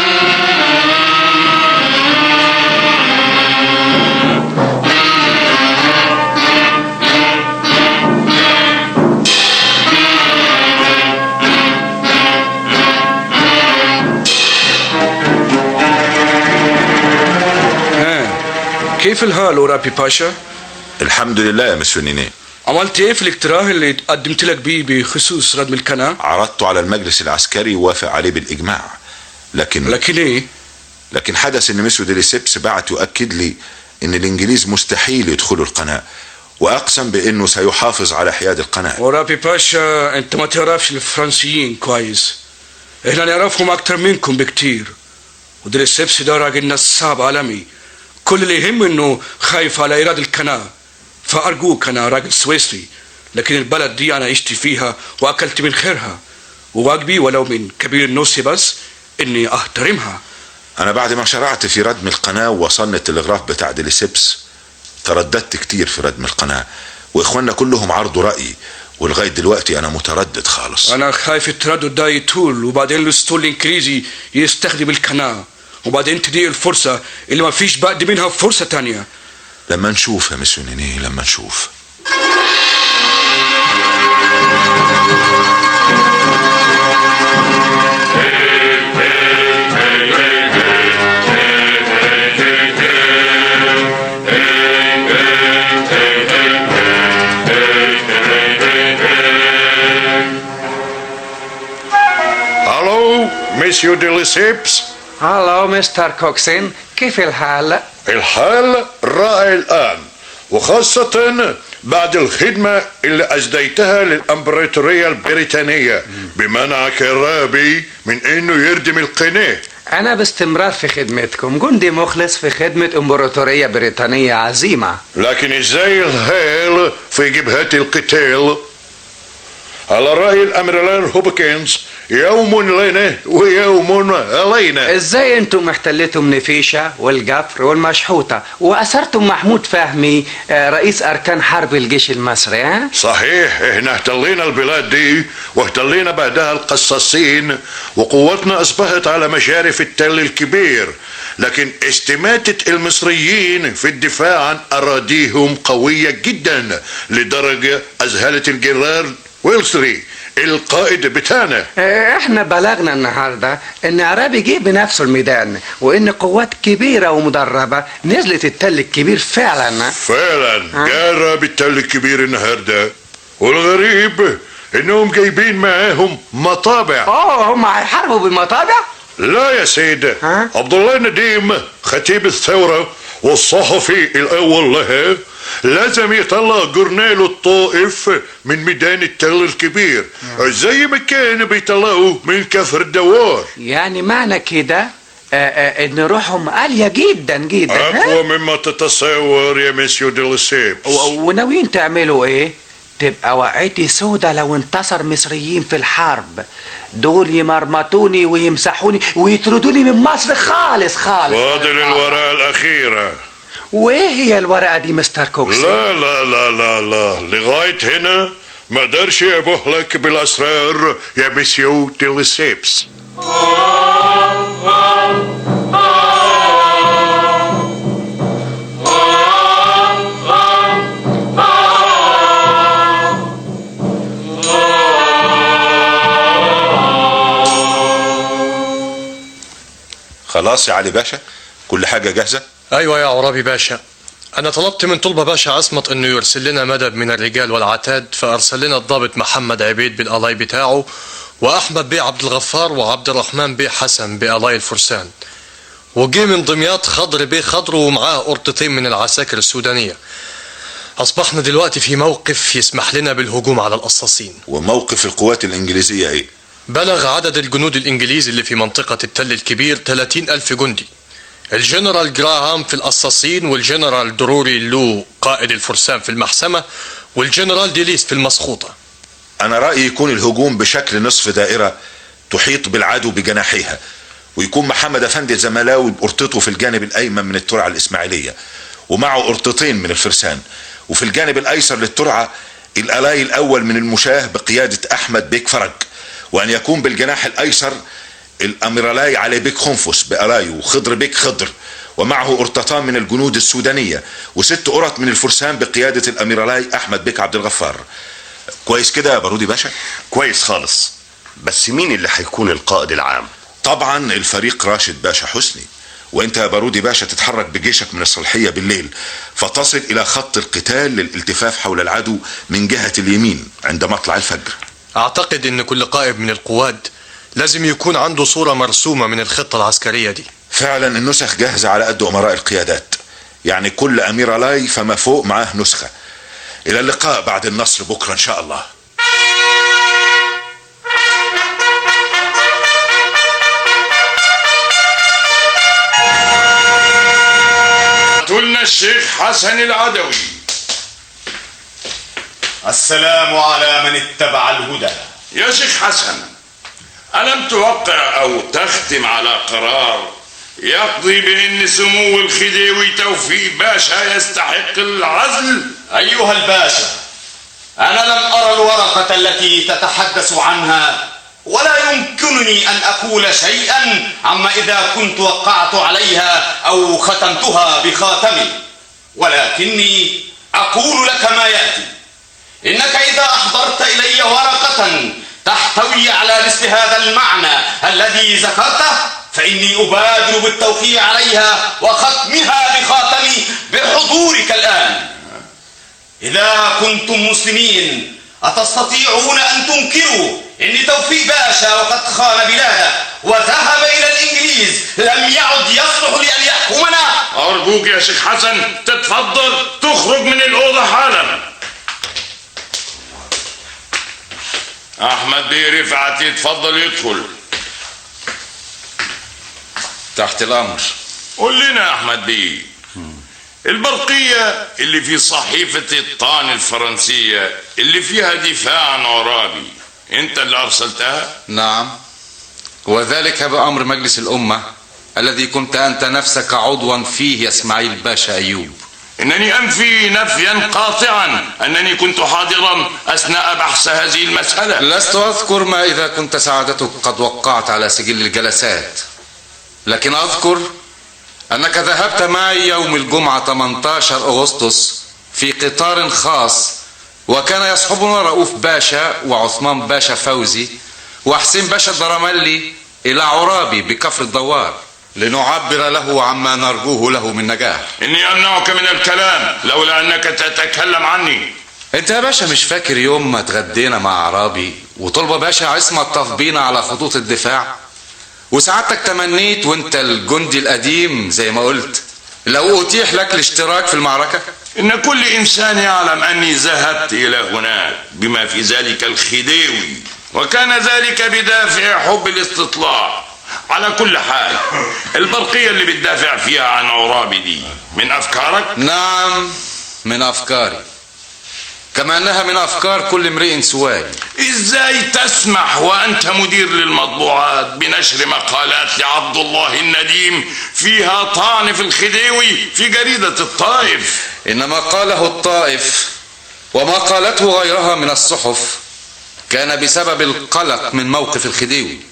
كيف الحال ورابي باشا؟ الحمد لله يا مسيو نينيه عملت ايه في الاقتراح اللي قدمت لك بيه بخصوص ردم القناة؟ عرضته على المجلس العسكري ووافق عليه بالإجماع لكن لكن ايه؟ لكن حدث ان مسيو ديليسيبس بعت يؤكد لي ان الانجليز مستحيل يدخلوا القناة واقسم بانه سيحافظ على حياد القناة ورابي باشا انت ما تعرفش الفرنسيين كويس احنا نعرفهم اكتر منكم بكتير ودريسيبس ده راجل نصاب عالمي كل اللي يهمه انه خايف على ايراد القناة فارجوك انا راجل سويسري لكن البلد دي انا عشت فيها واكلت من خيرها وواجبي ولو من كبير النص بس اني احترمها انا بعد ما شرعت في ردم القناة ووصلني التلغراف بتاع ديليسيبس ترددت كتير في ردم القناة واخواننا كلهم عرضوا رأيي ولغاية دلوقتي انا متردد خالص انا خايف التردد ده يطول وبعدين الاسطول الانجليزي يستخدم القناة وبعدين تضيق الفرصة اللي ما فيش بعد منها فرصة تانية لما نشوف يا مسيو نيني لما نشوف الو مسيو ديليسيبس هلو مستر كوكسين كيف الحال؟ الحال رائع الآن وخاصة بعد الخدمة اللي أسديتها للإمبراطورية البريطانية بمنعك الرابي من إنه يردم القناة أنا باستمرار في خدمتكم جندي مخلص في خدمة إمبراطورية بريطانية عظيمة لكن إزاي الحال في جبهات القتال على رأي الأميرال هوبكنز يوم لنا ويوم علينا ازاي انتم احتلتم نفيشة والجفر والمشحوطة وأسرتم محمود فهمي آه، رئيس أركان حرب الجيش المصري ها؟ صحيح احنا احتلينا البلاد دي واحتلينا بعدها القصاصين وقوتنا اصبحت على مشارف التل الكبير لكن استماتة المصريين في الدفاع عن اراضيهم قوية جدا لدرجة اذهلت الجنرال ويلسري القائد بتاعنا آه، احنا بلغنا النهاردة ان عرابي جه بنفسه الميدان وان قوات كبيرة ومدربة نزلت التل الكبير فعلا فعلا جرب التل الكبير النهارده والغريب انهم جايبين معاهم مطابع اه هم هيحاربوا بالمطابع لا يا سيد عبد الله نديم خطيب الثورة والصحفي الأول لها لازم يطلع جورنال الطائف من ميدان التل الكبير زي ما كانوا بيطلعوا من كفر الدوار يعني معنى كده آه، آه، ان روحهم عالية جدا جدا ها؟ أقوى مما تتصور يا مسيو ديلسيب و- وناويين تعملوا ايه تبقى وقعتي سودة لو انتصر مصريين في الحرب دول يمرمطوني ويمسحوني ويطردوني من مصر خالص خالص فاضل الورقة الأخيرة وايه هي الورقة دي مستر كوكس لا لا لا لا لا لغاية هنا ما قدرش يبوح لك بالأسرار يا مسيو ديلسيبس خلاص يا علي باشا كل حاجة جاهزة ايوه يا عرابي باشا انا طلبت من طلبة باشا عصمت انه يرسل لنا مدد من الرجال والعتاد فارسل لنا الضابط محمد عبيد بالالاي بتاعه واحمد بيه عبد الغفار وعبد الرحمن بيه حسن بالاي الفرسان وجه من دمياط خضر بيه خضر ومعاه قرطتين من العساكر السودانية أصبحنا دلوقتي في موقف يسمح لنا بالهجوم على القصاصين وموقف القوات الإنجليزية إيه؟ بلغ عدد الجنود الإنجليز اللي في منطقة التل الكبير 30 ألف جندي الجنرال جراهام في القصاصين والجنرال دروري لو قائد الفرسان في المحسمة والجنرال ديليس في المسخوطة أنا رأيي يكون الهجوم بشكل نصف دائرة تحيط بالعدو بجناحيها ويكون محمد أفندي الزملاوي بقرطته في الجانب الأيمن من الترعة الإسماعيلية ومعه قرطتين من الفرسان وفي الجانب الأيسر للترعة الألاي الأول من المشاه بقيادة أحمد بيك فرج وأن يكون بالجناح الأيسر الأميرالاي علي بيك خنفس بألايو وخضر بيك خضر ومعه قرطتان من الجنود السودانية وست قرط من الفرسان بقيادة الأميرالاي أحمد بيك عبد الغفار كويس كده يا بارودي باشا كويس خالص بس مين اللي هيكون القائد العام طبعا الفريق راشد باشا حسني وانت يا بارودي باشا تتحرك بجيشك من الصلحية بالليل فتصل الى خط القتال للالتفاف حول العدو من جهة اليمين عند مطلع الفجر أعتقد إن كل قائد من القواد لازم يكون عنده صورة مرسومة من الخطة العسكرية دي فعلا النسخ جاهزة على قد أمراء القيادات يعني كل أمير لاي فما فوق معاه نسخة إلى اللقاء بعد النصر بكرة إن شاء الله قتلنا الشيخ حسن العدوي السلام على من اتبع الهدى يا شيخ حسن ألم توقع أو تختم على قرار يقضي بأن سمو الخديوي توفيق باشا يستحق العزل أيها الباشا أنا لم أرى الورقة التي تتحدث عنها ولا يمكنني أن أقول شيئا عما إذا كنت وقعت عليها أو ختمتها بخاتمي ولكني أقول لك ما يأتي إنك إذا أحضرت إلي ورقة تحتوي على مثل هذا المعنى الذي ذكرته فإني أبادر بالتوقيع عليها وختمها بخاتمي بحضورك الآن إذا كنتم مسلمين أتستطيعون أن تنكروا إن توفيق باشا وقد خان بلاده وذهب إلى الإنجليز لم يعد يصلح لأن يحكمنا أرجوك يا شيخ حسن تتفضل تخرج من الأوضة حالا أحمد بيه رفعت يتفضل يدخل تحت الأمر قول لنا يا أحمد بيه البرقية اللي في صحيفة الطعن الفرنسية اللي فيها دفاع عن عرابي انت اللي ارسلتها نعم وذلك بأمر مجلس الأمة الذي كنت أنت نفسك عضوا فيه يا إسماعيل باشا أيوب انني انفي نفيا قاطعا انني كنت حاضرا اثناء بحث هذه المسألة لست أذكر ما إذا كنت سعادتك قد وقعت على سجل الجلسات لكن أذكر أنك ذهبت معي يوم الجمعة 18 أغسطس في قطار خاص وكان يصحبنا رؤوف باشا وعثمان باشا فوزي وحسين باشا الدرملي إلى عرابي بكفر الدوار لنعبر له عما نرجوه له من نجاح اني امنعك من الكلام لولا انك تتكلم عني انت يا باشا مش فاكر يوم ما اتغدينا مع عرابي وطلبة باشا عصمة تفضينا على خطوط الدفاع وسعادتك تمنيت وانت الجندي القديم زي ما قلت لو اتيح لك الاشتراك في المعركة ان كل انسان يعلم اني ذهبت الى هناك بما في ذلك الخديوي وكان ذلك بدافع حب الاستطلاع على كل حال البرقية اللي بتدافع فيها عن عرابي دي من افكارك نعم من افكاري كما انها من افكار كل امرئ سواي ازاي تسمح وانت مدير للمطبوعات بنشر مقالات لعبد الله النديم فيها طعن في الخديوي في جريدة الطائف انما قاله الطائف وما قالته غيرها من الصحف كان بسبب القلق من موقف الخديوي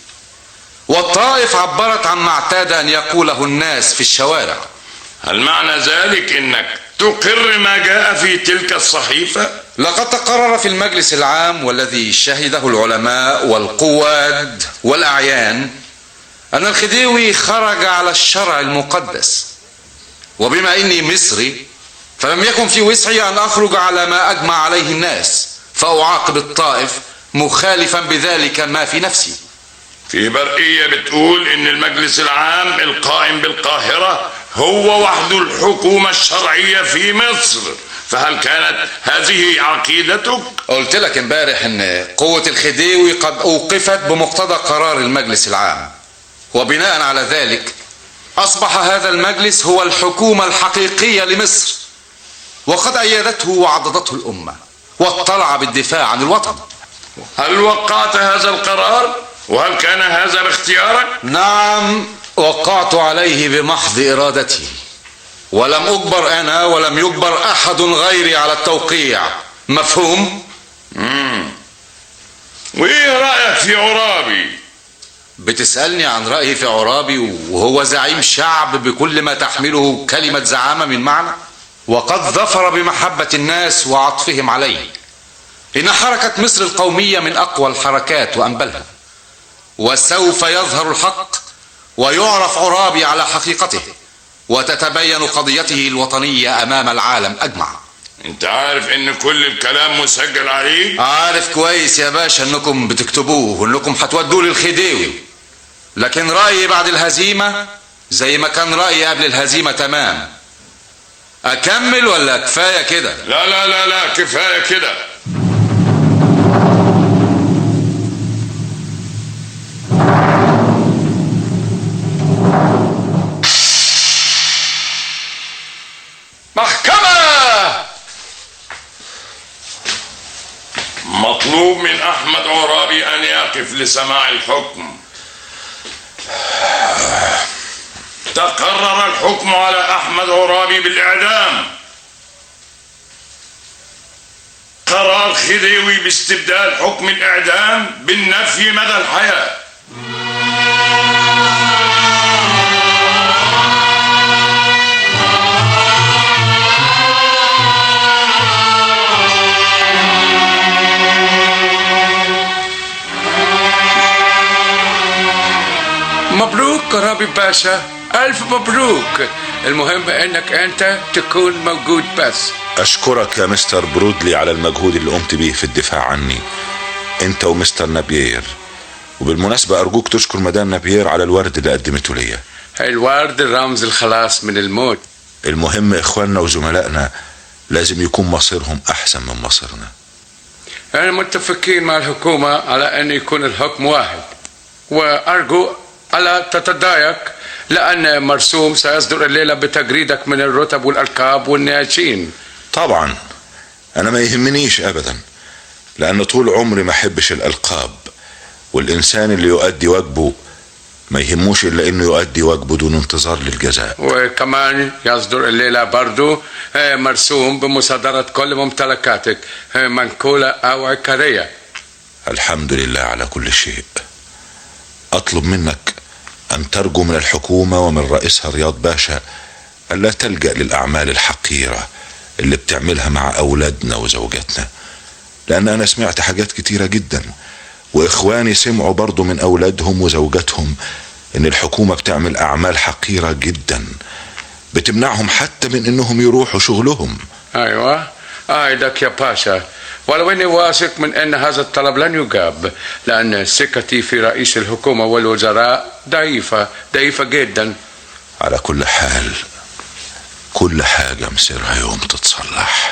والطائف عبرت عما اعتاد ان يقوله الناس في الشوارع هل معنى ذلك انك تقر ما جاء في تلك الصحيفة لقد تقرر في المجلس العام والذي شهده العلماء والقواد والأعيان أن الخديوي خرج على الشرع المقدس وبما إني مصري فلم يكن في وسعي أن أخرج على ما أجمع عليه الناس فأعاقب الطائف مخالفا بذلك ما في نفسي في برقية بتقول ان المجلس العام القائم بالقاهرة هو وحده الحكومة الشرعية في مصر فهل كانت هذه عقيدتك؟ قلت لك امبارح ان قوة الخديوي قد اوقفت بمقتضى قرار المجلس العام وبناء على ذلك اصبح هذا المجلس هو الحكومة الحقيقية لمصر وقد ايدته وعضدته الامة واطلع بالدفاع عن الوطن هل وقعت هذا القرار؟ وهل كان هذا باختيارك؟ نعم وقعت عليه بمحض ارادتي ولم اجبر انا ولم يجبر احد غيري على التوقيع مفهوم مم. وايه رايك في عرابي بتسالني عن رايي في عرابي وهو زعيم شعب بكل ما تحمله كلمه زعامه من معنى وقد ظفر بمحبه الناس وعطفهم عليه ان حركه مصر القوميه من اقوى الحركات وانبلها وسوف يظهر الحق ويعرف عرابي على حقيقته وتتبين قضيته الوطنية أمام العالم أجمع انت عارف ان كل الكلام مسجل عليه عارف كويس يا باشا انكم بتكتبوه وانكم هتودوه للخديوي لكن رأيي بعد الهزيمة زي ما كان رأيي قبل الهزيمة تمام أكمل ولا كفاية كده لا لا لا لا كفاية كده محكمة مطلوب من احمد عرابي ان يقف لسماع الحكم تقرر الحكم على احمد عرابي بالاعدام قرار خديوي باستبدال حكم الاعدام بالنفي مدى الحياه مبروك قرابي باشا ألف مبروك المهم انك انت تكون موجود بس أشكرك يا مستر برودلي على المجهود اللي قمت بيه في الدفاع عني أنت ومستر نابير وبالمناسبة أرجوك تشكر مدام نابير على الورد اللي قدمته ليا الورد رمز الخلاص من الموت المهم إخواننا وزملائنا لازم يكون مصيرهم أحسن من مصيرنا احنا متفقين مع الحكومة على ان يكون الحكم واحد وارجو الا تتضايق لان مرسوم سيصدر الليلة بتجريدك من الرتب والالقاب والنياشين طبعا أنا ما يهمنيش أبدا لأن طول عمري ما أحبش الألقاب والإنسان اللي يؤدي واجبه ما يهموش إلا إنه يؤدي واجبه دون انتظار للجزاء وكمان يصدر الليلة برضو آه، مرسوم بمصادرة كل ممتلكاتك آه، منقولة أو عكارية الحمد لله على كل شيء أطلب منك أن ترجو من الحكومة ومن رئيسها رياض باشا ألا تلجأ للأعمال الحقيرة اللي بتعملها مع أولادنا وزوجاتنا لأن أنا سمعت حاجات كتيرة جدا وإخواني سمعوا برضو من أولادهم وزوجاتهم إن الحكومة بتعمل أعمال حقيرة جدا بتمنعهم حتى من إنهم يروحوا شغلهم أيوة أعدك يا باشا ولو اني واثق من ان هذا الطلب لن يجاب لان ثقتي في رئيس الحكومه والوزراء ضعيفه ضعيفه جدا على كل حال كل حاجة مصيرها يوم تتصلح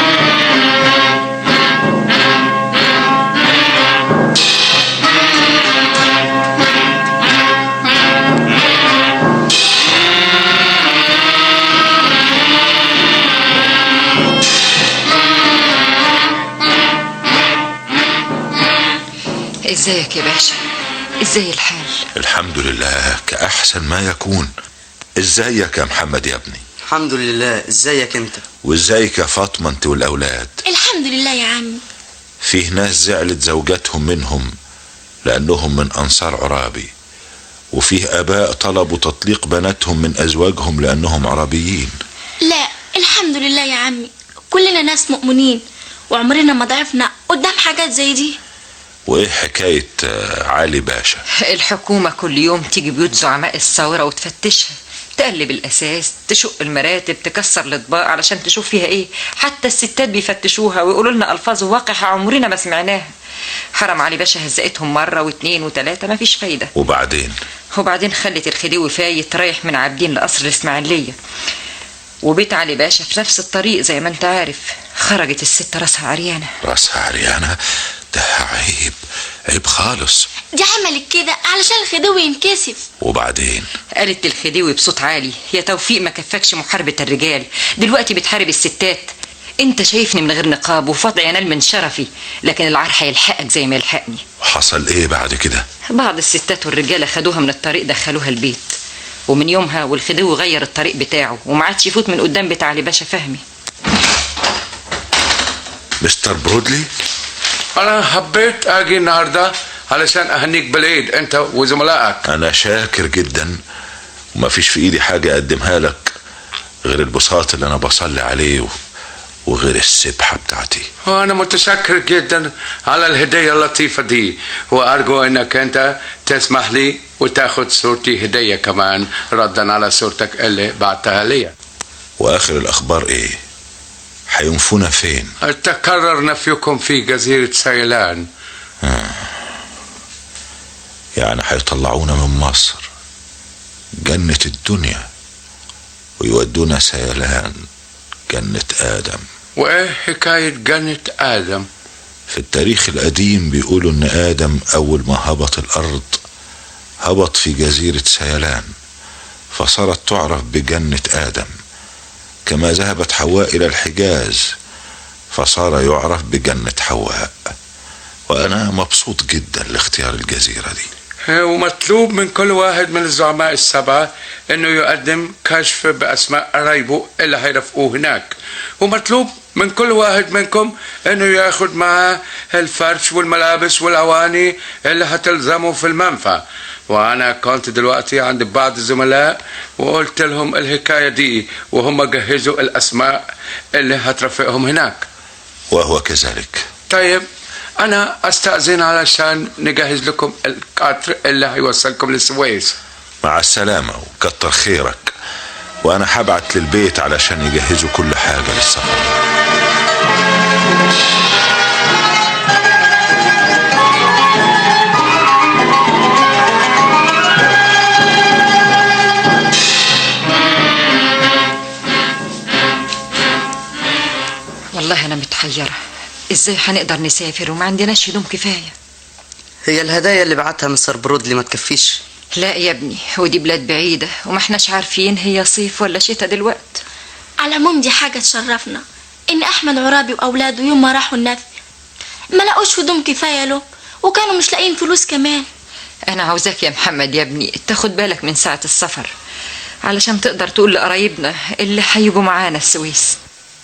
ازيك يا باشا ازاي الحال الحمد لله كأحسن ما يكون ازيك يا محمد يا ابني الحمد لله ازيك انت وازيك يا فاطمة انت والأولاد الحمد لله يا عمي فيه ناس زعلت زوجاتهم منهم لأنهم من أنصار عرابي وفيه آباء طلبوا تطليق بناتهم من أزواجهم لأنهم عربيين لا الحمد لله يا عمي كلنا ناس مؤمنين وعمرنا ما ضعفنا قدام حاجات زي دي وإيه حكاية آه، علي باشا الحكومة كل يوم تيجي بيوت زعماء الثورة وتفتشها تقلب الأساس تشق المراتب تكسر الأطباق علشان تشوف فيها إيه حتى الستات بيفتشوها ويقولوا لنا ألفاظ واقعة عمرنا ما سمعناها حرم علي باشا هزقتهم مرة واتنين وتلاتة مفيش فايدة وبعدين وبعدين خلت الخديوي فايت رايح من عابدين لقصر الإسماعيلية وبيت علي باشا في نفس الطريق زي ما انت عارف خرجت الست راسها عريانة راسها عريانة ده عيب عيب خالص دي عملت كده علشان الخديوي ينكسف وبعدين قالت الخديوي بصوت عالي يا توفيق ما كفكش محاربة الرجال دلوقتي بتحارب الستات انت شايفني من غير نقاب وفضع ينال من شرفي لكن العار هيلحقك زي ما يلحقني حصل ايه بعد كده بعض الستات والرجاله خدوها من الطريق دخلوها البيت ومن يومها والخديوي غير الطريق بتاعه وما عادش يفوت من قدام بتاع علي باشا فهمي مستر برودلي انا حبيت اجي النهارده علشان اهنيك بالعيد انت وزملائك انا شاكر جدا وما فيش في ايدي حاجة اقدمها لك غير البساط اللي انا بصلي عليه و- وغير السبحة بتاعتي وانا متشكر جدا على الهدية اللطيفة دي وارجو انك انت تسمح لي وتاخد صورتي هدية كمان ردا على صورتك اللي بعتها لي واخر الاخبار ايه هينفونا فين تكرر نفيكم في جزيرة سيلان يعني هيطلعونا من مصر جنة الدنيا ويودونا سيلان جنة آدم وايه حكاية جنة ادم في التاريخ القديم بيقولوا ان آدم أول ما هبط الأرض هبط في جزيرة سيلان فصارت تعرف بجنة آدم كما ذهبت حواء إلى الحجاز فصار يعرف بجنة حواء وأنا مبسوط جدا لاختيار الجزيرة دي ومطلوب من كل واحد من الزعماء السبعة انه يقدم كشف باسماء قرايبه اللي هيرافقوه هناك ومطلوب من كل واحد منكم انه ياخد معاه الفرش والملابس والاواني اللي هتلزمه في المنفى وانا كنت دلوقتي عند بعض الزملاء وقلت لهم الحكاية دي وهم جهزوا الاسماء اللي هترافقهم هناك وهو كذلك طيب انا استاذن علشان نجهز لكم القطر اللي هيوصلكم للسويس مع السلامة وكتر خيرك وأنا هبعت للبيت علشان يجهزوا كل حاجة للسفر والله انا متحيرة ازاي هنقدر نسافر وما عندناش هدوم كفاية هي الهدايا اللي بعتها مستر برودلي ما تكفيش لا يا ابني ودي بلاد بعيدة وما احناش عارفين هي صيف ولا شتاء دلوقت على العموم دي حاجة تشرفنا إن أحمد عرابي وأولاده يوم ما راحوا النفي ما لقوش هدوم كفاية له وكانوا مش لاقيين فلوس كمان انا عاوزاك يا محمد يا ابني تاخد بالك من ساعة السفر علشان تقدر تقول لقرايبنا اللي هيجوا معانا السويس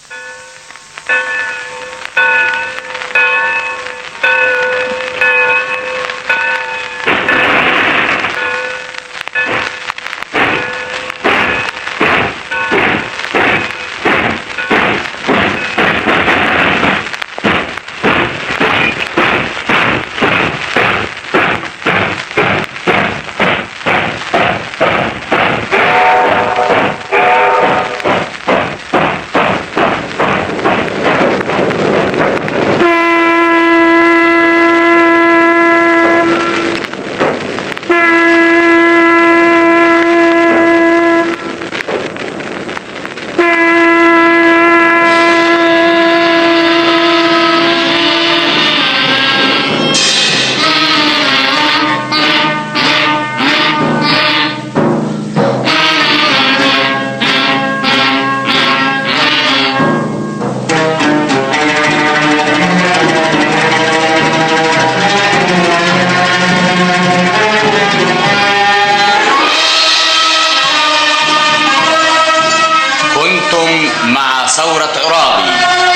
كنتم مع ثورة عرابي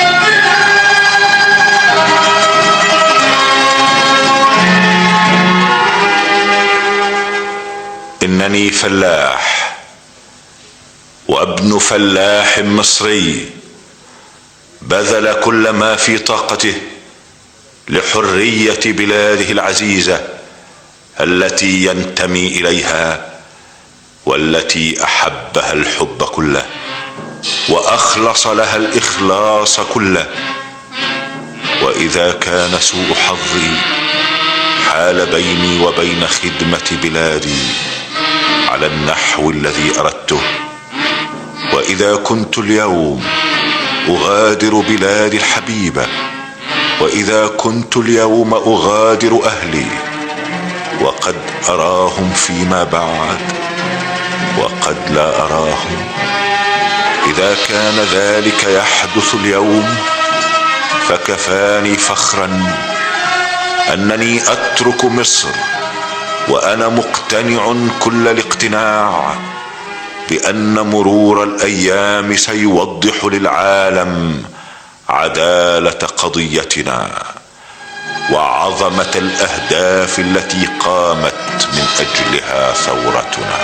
إنني فلاح وابن فلاح مصري بذل كل ما في طاقته لحرية بلاده العزيزة التي ينتمي إليها والتي أحبها الحب كله وأخلص لها الإخلاص كله واذا كان سوء حظي حال بيني وبين خدمه بلادي على النحو الذي اردته واذا كنت اليوم اغادر بلادي الحبيبه واذا كنت اليوم اغادر اهلي وقد اراهم فيما بعد وقد لا اراهم اذا كان ذلك يحدث اليوم فكفاني فخرا انني اترك مصر وانا مقتنع كل الاقتناع بان مرور الايام سيوضح للعالم عداله قضيتنا وعظمه الاهداف التي قامت من اجلها ثورتنا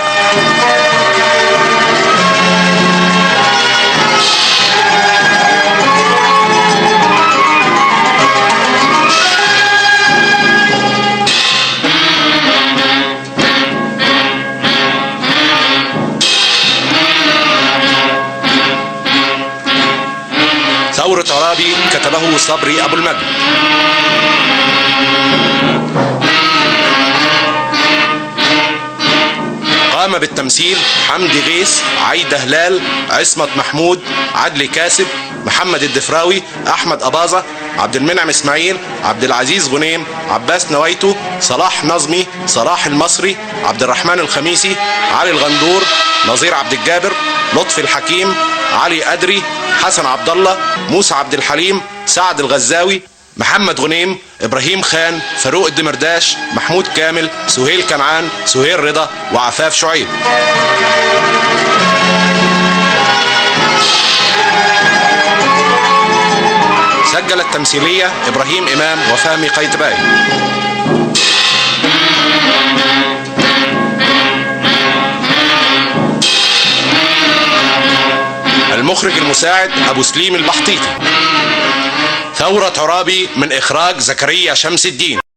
ثورة عرابي كتبه صبري أبو المجد قام بالتمثيل حمدي غيث عايدة هلال عصمت محمود عدلي كاسب محمد الدفراوي أحمد أباظة عبد المنعم إسماعيل عبد العزيز غنيم عباس نويتو صلاح نظمي صلاح المصري عبد الرحمن الخميسي علي الغندور نظير عبد الجابر لطفي الحكيم علي أدري حسن عبد الله موسى عبد الحليم سعد الغزاوي محمد غنيم ابراهيم خان فاروق الدمرداش محمود كامل سهيل كنعان سهيل رضا وعفاف شعيب سجل التمثيلية إبراهيم إمام وفهمي قيتباي المخرج المساعد أبو سليم البحطيطي ثورة عرابي من إخراج زكريا شمس الدين